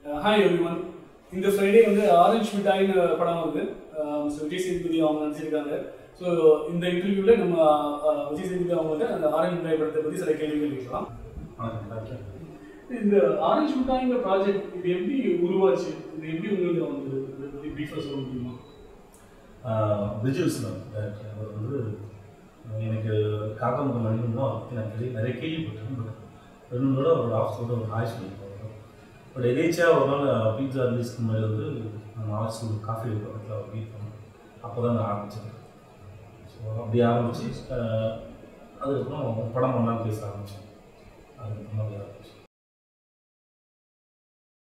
hi everyone இந்த Friday வந்து orange மிட்டாய்னு படம் வந்து மிஸ்டர் விஜய் சேதுபதி அவங்க நடிச்சிருக்காங்க ஸோ இந்த இன்டர்வியூவில் நம்ம அஹ், விஜய் சேதுபதி அவங்கள்ட்ட அந்த ஆரஞ்ச் மிட்டாய் படத்தை பற்றி சில கேள்விகள் கேட்கலாம் வணக்கம் டாக்டர் இந்த ஆரஞ்ச் மிட்டாய்ங்கிற ப்ராஜெக்ட் இது எப்படி உருவாச்சு இது எப்படி உங்களுக்கு வந்து இதை பற்றி ப்ரீஃபாக சொல்ல முடியுமா விஜுவல்ஸ் டாக்டர் அவர் வந்து எனக்கு காக்கா முகம் மணியும் தான் அவருக்கு நான் நிறைய நிறைய கேள்விப்பட்டேன் பட் ரெண்டு மூணு தடவை அவரோட ஆஃபீஸோட ஒரு ஹாய் சொல்லியிருப்பாங்க பட் எதேச்சியாக ஒரு நாள் பீட்சா ரிலீஸ்க்கு முன்னாடி வந்து நம்ம ஆஃபீஸ் ஒரு காஃபி பக்கத்தில் அவர் மீட் பண்ணோம் அப்போ தான் நான் ஆரம்பித்தேன் ஸோ அப்படி ஆரம்பித்து அதுக்கப்புறம் படம் பண்ணலாம் பேச ஆரம்பித்தேன் அதுக்கப்புறம் அப்படி ஆரம்பிச்சு